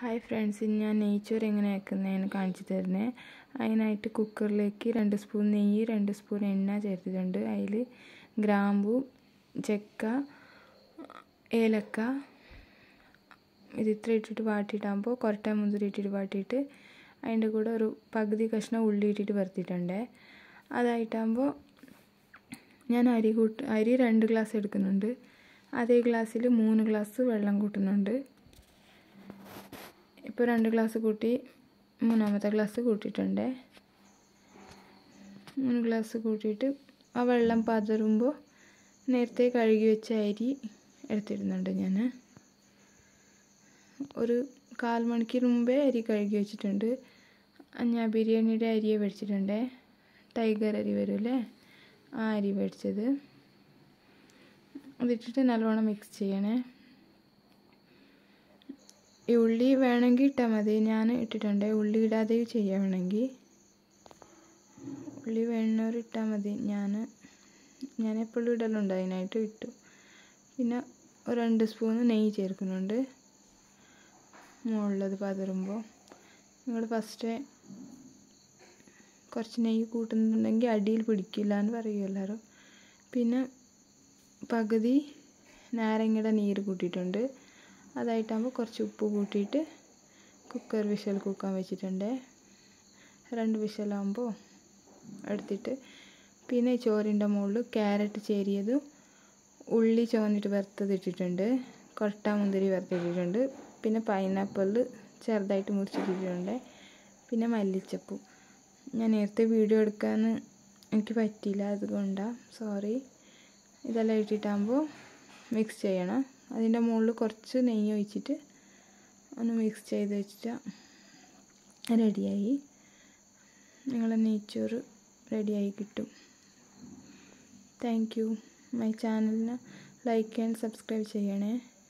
hi friends ഇന്ന് ഞാൻ നെയ്ച്ചോറ് എങ്ങനെ ആക്കുന്നതെന്ന് കാണിച്ചു തരുന്നത് അതിനായിട്ട് കുക്കറിലേക്ക് രണ്ട് സ്പൂൺ നെയ്യ് രണ്ട് സ്പൂൺ എണ്ണ ചേർത്തിട്ടുണ്ട് അതിൽ ഗ്രാമ്പു ചെക്ക ഏലക്ക ഇത് ഇത്ര ഇട്ടിട്ട് വാട്ടിയിട്ടാകുമ്പോൾ കൊരട്ട മുന്തിരി ഇട്ടിട്ട് വാട്ടിയിട്ട് അതിൻ്റെ കൂടെ ഒരു പകുതി കഷ്ണം ഉള്ളി ഇട്ടിട്ട് വറുത്തിട്ടുണ്ട് അതായിട്ടാകുമ്പോൾ ഞാൻ അരി കൂട്ട് അരി രണ്ട് ഗ്ലാസ് എടുക്കുന്നുണ്ട് അതേ ഗ്ലാസ്സിൽ മൂന്ന് ഗ്ലാസ് വെള്ളം കൂട്ടുന്നുണ്ട് ഇപ്പോൾ രണ്ട് ഗ്ലാസ് കൂട്ടി മൂന്നാമത്തെ ഗ്ലാസ് കൂട്ടിയിട്ടുണ്ട് മൂന്ന് ഗ്ലാസ് കൂട്ടിയിട്ട് ആ വെള്ളം പതറുമ്പോൾ നേരത്തെ കഴുകി വെച്ച അരി എടുത്തിടുന്നുണ്ട് ഞാൻ ഒരു കാൽ മണിക്കൂർ മുമ്പേ അരി കഴുകി വെച്ചിട്ടുണ്ട് ഞാൻ ബിരിയാണിയുടെ അരിയെ മേടിച്ചിട്ടുണ്ട് ടൈഗർ അരി വരുമല്ലേ ആ അരി മേടിച്ചത് അതിട്ടിട്ട് നല്ലോണം മിക്സ് ചെയ്യണേ ഈ ഉള്ളി വേണമെങ്കിൽ ഇട്ടാൽ മതി ഞാൻ ഇട്ടിട്ടുണ്ട് ഉള്ളി ഇടാതെ ചെയ്യാൻ വേണമെങ്കിൽ ഉള്ളി വേണവർ ഇട്ടാൽ മതി ഞാൻ ഞാൻ എപ്പോഴും ഇടലുണ്ട് അതിനായിട്ട് ഇട്ടു പിന്നെ ഒരു രണ്ട് സ്പൂണ് നെയ്യ് ചേർക്കുന്നുണ്ട് മുകളിലത് പതറുമ്പോൾ നിങ്ങൾ ഫസ്റ്റ് കുറച്ച് നെയ്യ് കൂട്ടുന്നുണ്ടെങ്കിൽ അടിയിൽ പിടിക്കില്ല എന്ന് പറയും എല്ലാവരും പിന്നെ പകുതി നാരങ്ങയുടെ നീര് കൂട്ടിയിട്ടുണ്ട് അതായിട്ടാകുമ്പോൾ കുറച്ച് ഉപ്പ് കൂട്ടിയിട്ട് കുക്കർ വിഷൽ കൂക്കാൻ വെച്ചിട്ടുണ്ട് രണ്ട് വിഷലാകുമ്പോൾ എടുത്തിട്ട് പിന്നെ ചോറിൻ്റെ മുകളിൽ ക്യാരറ്റ് ചേരിയതും ഉള്ളി ചുവന്നിട്ട് വറുത്തതിട്ടിട്ടുണ്ട് കൊട്ട മുന്തിരി വറുത്തിട്ടിട്ടുണ്ട് പിന്നെ പൈനാപ്പിൾ ചെറുതായിട്ട് മുറിച്ചിട്ടിട്ടുണ്ട് പിന്നെ മല്ലിച്ചപ്പും ഞാൻ നേരത്തെ വീഡിയോ എടുക്കാൻ എനിക്ക് പറ്റിയില്ല അതുകൊണ്ടാണ് സോറി ഇതെല്ലാം ഇട്ടിട്ടാകുമ്പോൾ മിക്സ് ചെയ്യണം അതിൻ്റെ മുകളിൽ കുറച്ച് നെയ്യ് ഒഴിച്ചിട്ട് ഒന്ന് മിക്സ് ചെയ്ത് വെച്ചിട്ട് റെഡിയായി നിങ്ങളെ നെയ്ച്ചോറ് റെഡിയായി കിട്ടും താങ്ക് യു മൈ ചാനലിന് ലൈക്ക് ആൻഡ് സബ്സ്ക്രൈബ് ചെയ്യണേ